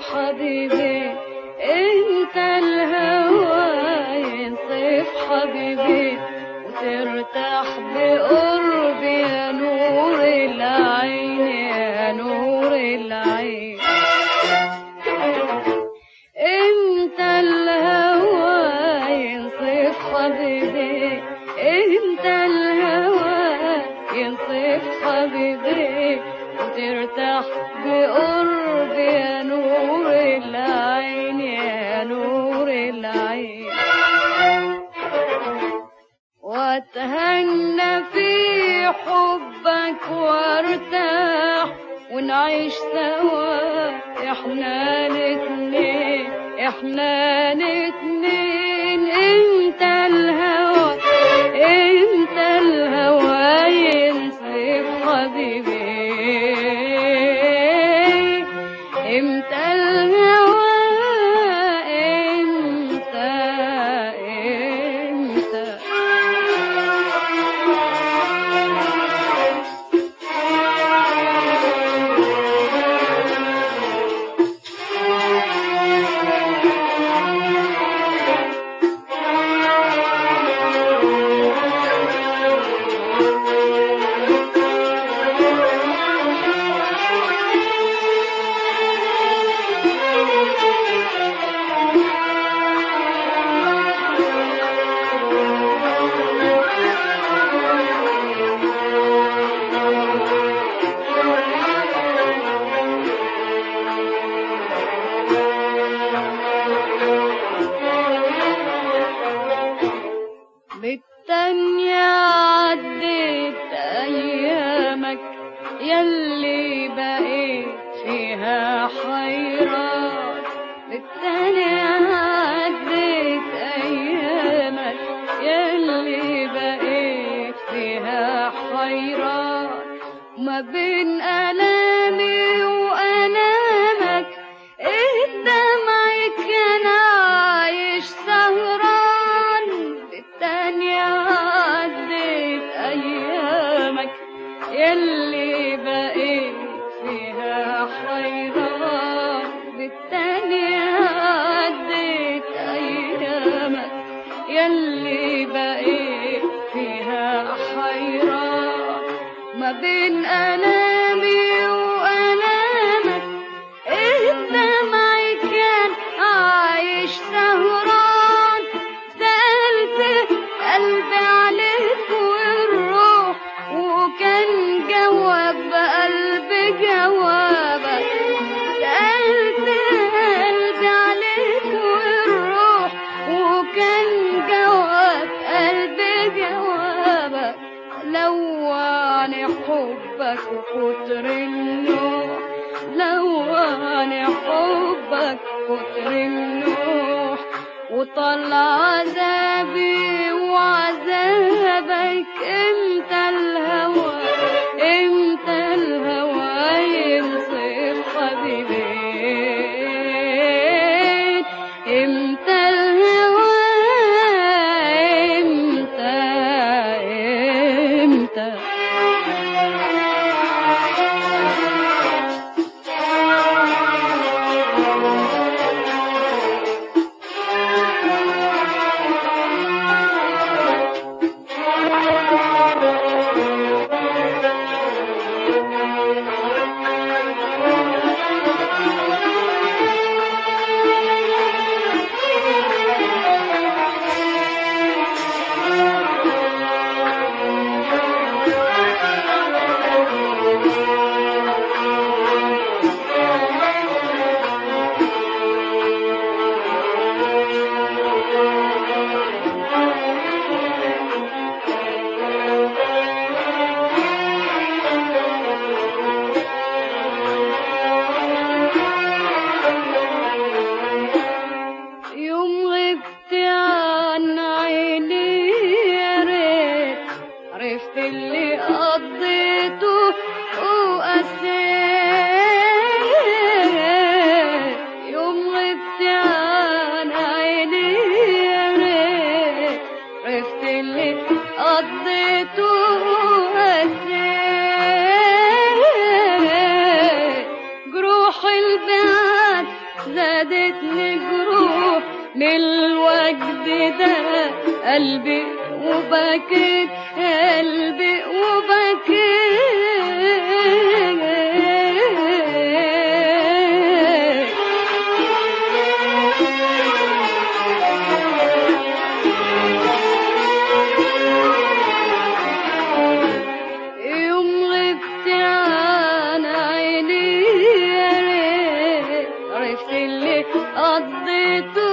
حبيبي انت الهوى ينصف حبيبي وترتاح بقربي يا نور العين يا نور العين انت الهوى ينصف حبيبي انت الهوى ينصف حبيبي وترتاح بقربي يا نور العين يا نور العين واتهنى في حبك وارتاح ونعيش سوا احنا الاتنين احنا الاتنين انت الهوى انت الهوى ينصف حبيبي امتى الهوى امتى امتى بالتانية عديت أيامك يلي بقيت فيها حيران بالتانية عديت أيامك يلي بقيت فيها حيران ما بين ألامي وألامك الدمع كان عايش سهران بالتانية عديت أيامك يلي بقيت فيها حيران بالتانية عديت أيامك يلي بقيت فيها حيران ما بين ألامي وألامك الدمع كان عايش سهران سألت قلبي عليك والروح وكان جواب قلبي جوابك سألت قلبي عليك والروح وكان جواب قلبي جوابك لواني حبك وكتر النوح لواني حبك كتر النوح وطلع عذابي وعذابك انت الهوى انت الهوى ينصف حبيبي امتى الهوى امتى امتى يوم غبت عن عيني يا ريت عرفت اللي قضيته وقسيت يوم غبت عن عيني يا ريت عرفت اللي قضيته وقسيت جروح البعد زادتني جروح من الوجد ده قلبي وبكيت قلبي وبكيت يوم غبت عن عيني يا ريت عرفت اللي قضيته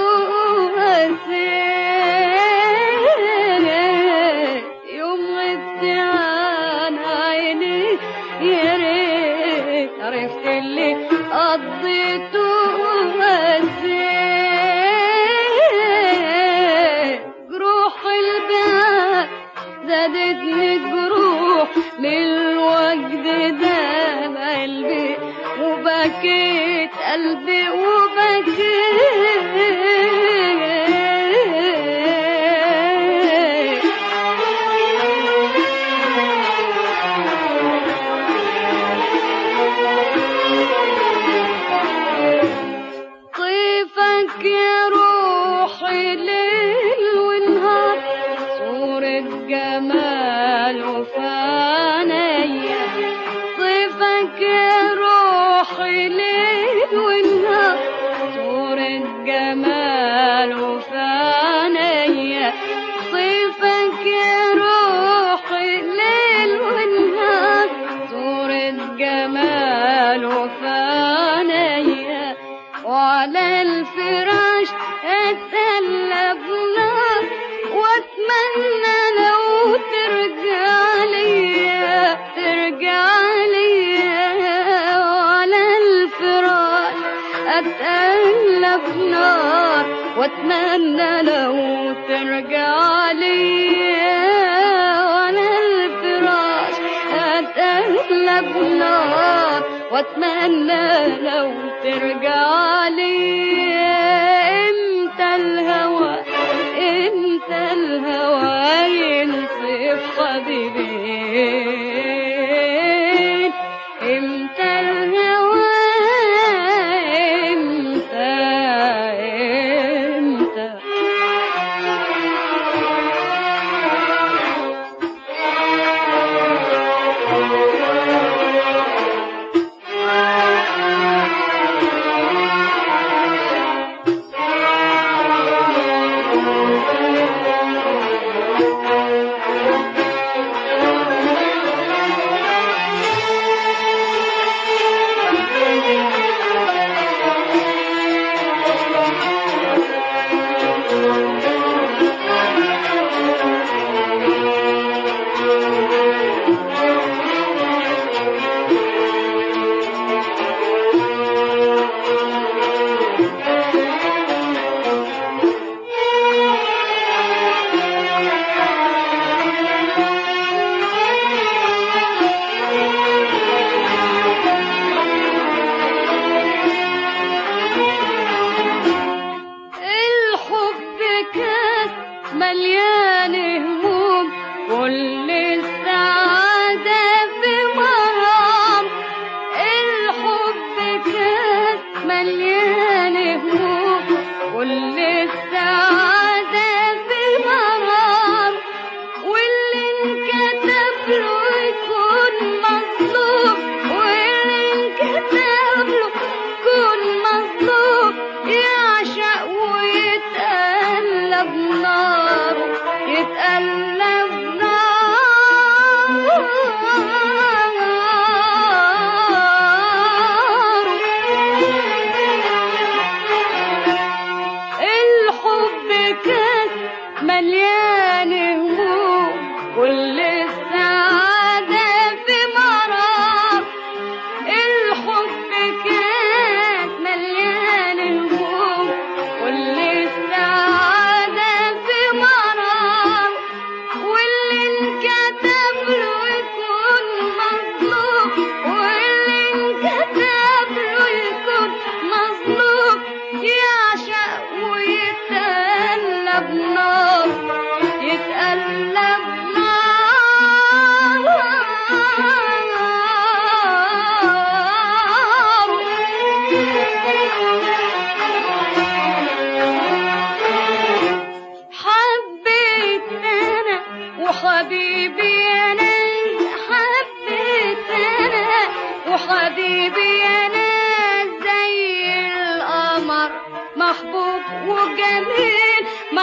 هسيت يوم غبت عن عيني يا ريت عرفت اللي قضيته هسيت جروح الباب زادتني الجروح من الوجد ده قلبي وبكيت قلبي وبكيت طيفك يا روحي ليل ونهار صورة جمال وفانية طيفك يا روحي ليل ونهار صورة جمال وفانية طيفك يا روحي ليل ونهار صورة جمال وفانية وعلى الفراش اتقلب نار واتمنى لو ترجع ليا ترجع ليا وعلى الفراش اتقلب نار واتمنى لو ترجع ليا وعلى الفراش اتقلب نار واتمنى لو ترجع ليا امتى الهوى امتى الهوى ينصف حبيبين امتى الهوى امتى امتى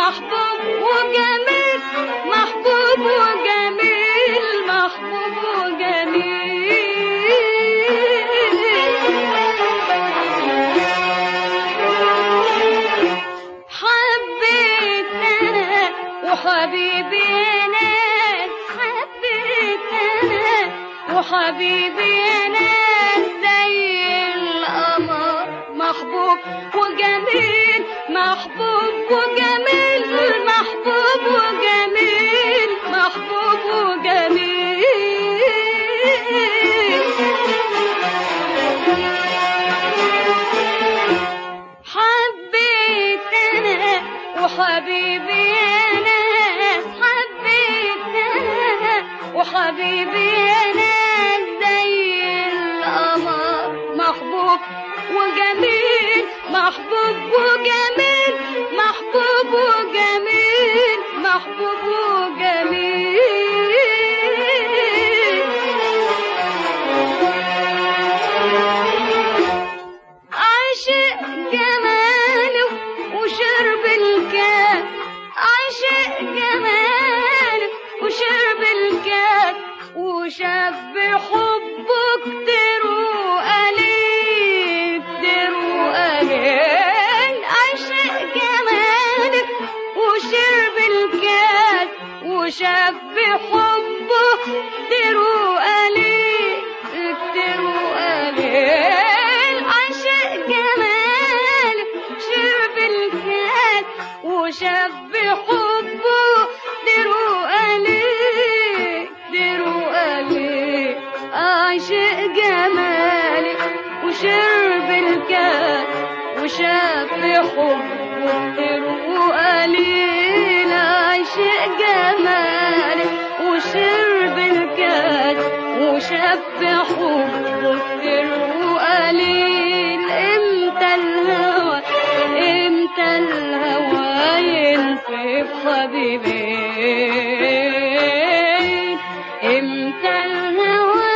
محبوب وجميل محبوب وجميل محبوب وجميل حبيت انا وحبيبي انا حبيت انا وحبيبي انا زي القمر محبوب وجميل محبوب وجميل محبوب وجميل محبوب وجميل حبيت انا وحبيبي انا حبيت انا وحبيبي انا زي القمر محبوب وجميل محبوب وجميل محبوب وجميل محبوب وجميل عاشق جماله وشرب الكاس عاشق جماله وشرب الكاس وشاف بحبه كتير وقليل كتير وقليل عاشق جماله وشرب الكاس وشاف بحبه كتير وقليل كتير وقليل عاشق جماله شرب الكاس وشاف بحبه كتير وقليل كتير وقليل عاشق جمالك وشرب الكاس وشاف بحبه كتير وقليل عاشق جمالك وشرب الكاس وشاف بحبه كتير وقليل امتى الهوى امتى الهوى ينفي حبيبين امتى الهوى